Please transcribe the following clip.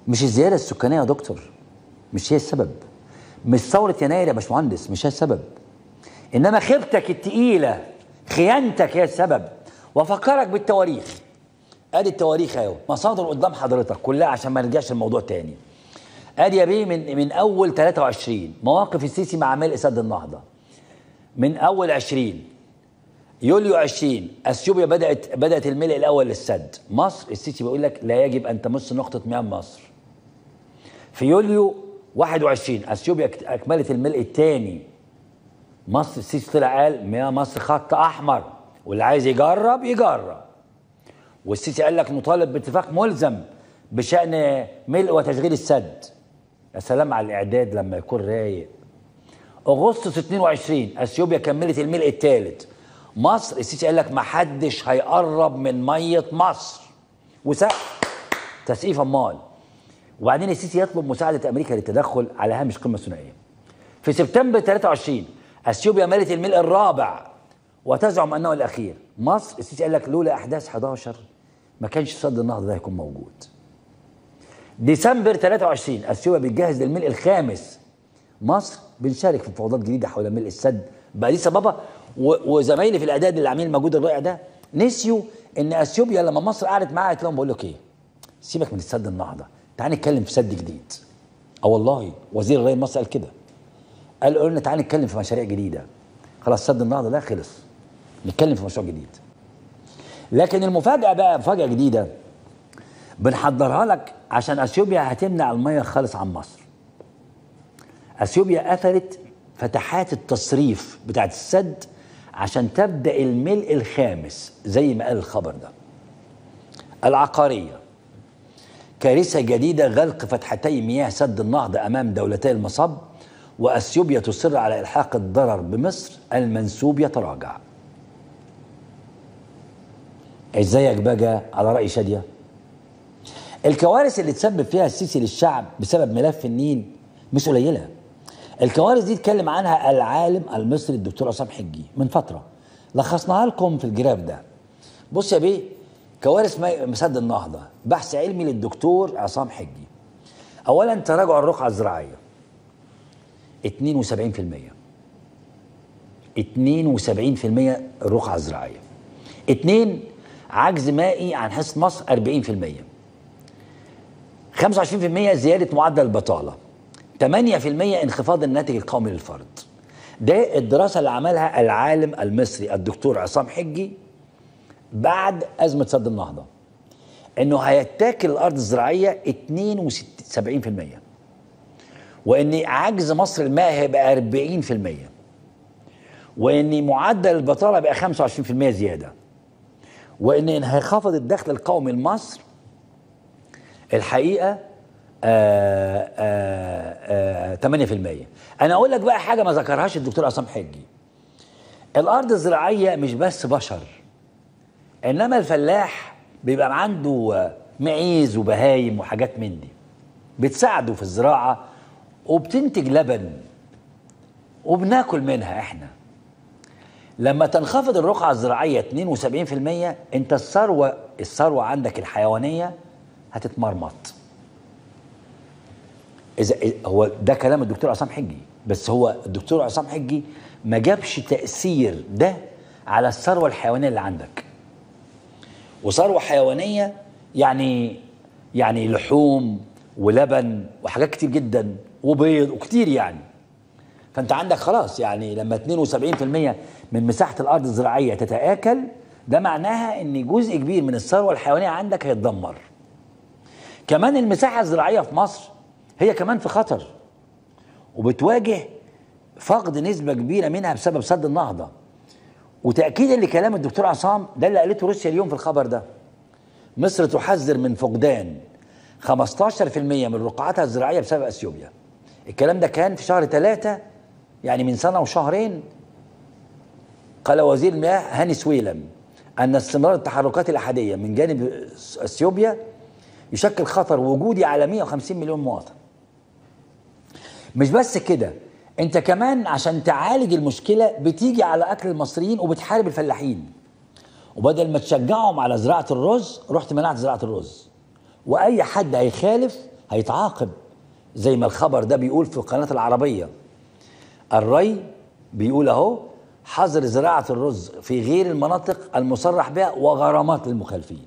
مش الزياده السكانيه يا دكتور مش هي السبب مش ثوره يناير يا باشمهندس مش هي السبب انما خيبتك التقيله خيانتك هي السبب وافكرك بالتواريخ ادي التواريخ اهو مصادر قدام حضرتك كلها عشان ما نرجعش الموضوع تاني ادي يا بيه من من اول 23 مواقف السيسي مع ملء سد النهضه من اول 20 يوليو 20 اثيوبيا بدات بدات الملء الاول للسد مصر السيسي بيقول لك لا يجب ان تمس نقطه مياه مصر في يوليو 21 اثيوبيا اكملت الملء الثاني مصر السيسي طلع قال مياه مصر خط احمر واللي عايز يجرب يجرب والسيسي قال لك نطالب باتفاق ملزم بشان ملء وتشغيل السد يا سلام على الاعداد لما يكون رايق اغسطس 22 اثيوبيا كملت الملء الثالث مصر السيسي قال لك ما حدش هيقرب من ميه مصر وسقف تسقيف امال وبعدين السيسي يطلب مساعده امريكا للتدخل على هامش قمه ثنائيه في سبتمبر 23 اثيوبيا ملت الملء الرابع وتزعم انه الاخير مصر السيسي قال لك لولا احداث 11 ما كانش سد النهضه ده هيكون موجود ديسمبر 23 اثيوبيا بتجهز للملء الخامس مصر بنشارك في مفاوضات جديده حول ملء السد بقى دي سببها وزمايلي في الاعداد اللي عاملين المجهود الرائع ده نسيوا ان اثيوبيا لما مصر قعدت معاها قالت لهم بقول لك ايه سيبك من السد النهضه تعال نتكلم في سد جديد اه والله وزير الري المصري قال كده قال قلنا تعال نتكلم في مشاريع جديده خلاص سد النهضه ده خلص نتكلم في مشروع جديد لكن المفاجاه بقى مفاجاه جديده بنحضرها لك عشان اثيوبيا هتمنع الميه خالص عن مصر اثيوبيا قفلت فتحات التصريف بتاعت السد عشان تبدا الملء الخامس زي ما قال الخبر ده العقاريه كارثه جديده غلق فتحتي مياه سد النهضه امام دولتي المصب واثيوبيا تصر على الحاق الضرر بمصر المنسوب يتراجع ازيك بقى على راي شاديه الكوارث اللي تسبب فيها السيسي للشعب بسبب ملف النيل مش قليله الكوارث دي اتكلم عنها العالم المصري الدكتور عصام حجي من فتره لخصناها لكم في الجراف ده بص يا بيه كوارث مسد النهضه بحث علمي للدكتور عصام حجي اولا تراجع الرقعه الزراعيه 72% 72% الرقعه الزراعيه اثنين عجز مائي عن حصه مصر 40% 25% زياده معدل البطاله 8% انخفاض الناتج القومي للفرد ده الدراسة اللي عملها العالم المصري الدكتور عصام حجي بعد أزمة سد النهضة إنه هيتاكل الأرض الزراعية 72% وإن عجز مصر المائي هيبقى 40% وإن معدل البطالة بقى 25% زيادة وإن هيخفض الدخل القومي لمصر الحقيقة آآ آآ 8% انا اقول لك بقى حاجه ما ذكرهاش الدكتور عصام حجي الارض الزراعيه مش بس بشر انما الفلاح بيبقى عنده معيز وبهايم وحاجات من دي بتساعده في الزراعه وبتنتج لبن وبناكل منها احنا لما تنخفض الرقعه الزراعيه 72% انت الثروه الثروه عندك الحيوانيه هتتمرمط اذا هو ده كلام الدكتور عصام حجي بس هو الدكتور عصام حجي ما جابش تاثير ده على الثروه الحيوانيه اللي عندك وثروه حيوانيه يعني يعني لحوم ولبن وحاجات كتير جدا وبيض وكتير يعني فانت عندك خلاص يعني لما 72% من مساحه الارض الزراعيه تتاكل ده معناها ان جزء كبير من الثروه الحيوانيه عندك هيتدمر كمان المساحه الزراعيه في مصر هي كمان في خطر وبتواجه فقد نسبة كبيرة منها بسبب سد النهضة وتأكيدا لكلام الدكتور عصام ده اللي قالته روسيا اليوم في الخبر ده مصر تحذر من فقدان 15% من رقعتها الزراعية بسبب أثيوبيا الكلام ده كان في شهر ثلاثة يعني من سنة وشهرين قال وزير المياه هاني سويلم أن استمرار التحركات الأحادية من جانب أثيوبيا يشكل خطر وجودي على 150 مليون مواطن مش بس كده انت كمان عشان تعالج المشكلة بتيجي على اكل المصريين وبتحارب الفلاحين وبدل ما تشجعهم على زراعة الرز رحت منعت زراعة الرز واي حد هيخالف هيتعاقب زي ما الخبر ده بيقول في القناه العربيه الري بيقول اهو حظر زراعه الرز في غير المناطق المصرح بها وغرامات للمخالفين